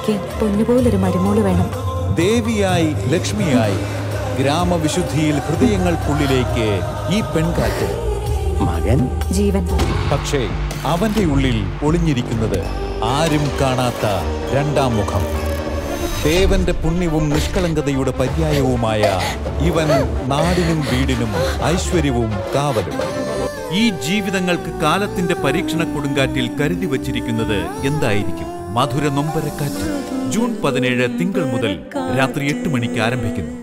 എനിക്ക് പൊന്നുപോലൊരു മരുമോള് വേണം ദേവിയായി ലക്ഷ്മിയായി ഗ്രാമവിശുദ്ധിയിൽ ഹൃദയങ്ങൾക്കുള്ളിലേക്ക് ഈ പെൺകാറ്റ് മകൻ ജീവൻ പക്ഷേ അവന്റെ ഉള്ളിൽ ഒളിഞ്ഞിരിക്കുന്നത് ആരും കാണാത്ത രണ്ടാം മുഖം ദേവന്റെ പുണ്യവും നിഷ്കളങ്കതയുടെ പര്യായവുമായ ഇവൻ നാടിനും വീടിനും ഐശ്വര്യവും കാവലും ഈ ജീവിതങ്ങൾക്ക് കാലത്തിന്റെ പരീക്ഷണ കൊടുങ്കാറ്റിൽ കരുതി വച്ചിരിക്കുന്നത് എന്തായിരിക്കും മധുര നൊമ്പരക്കാറ്റ് ജൂൺ പതിനേഴ് തിങ്കൾ മുതൽ രാത്രി എട്ട് മണിക്ക് ആരംഭിക്കുന്നു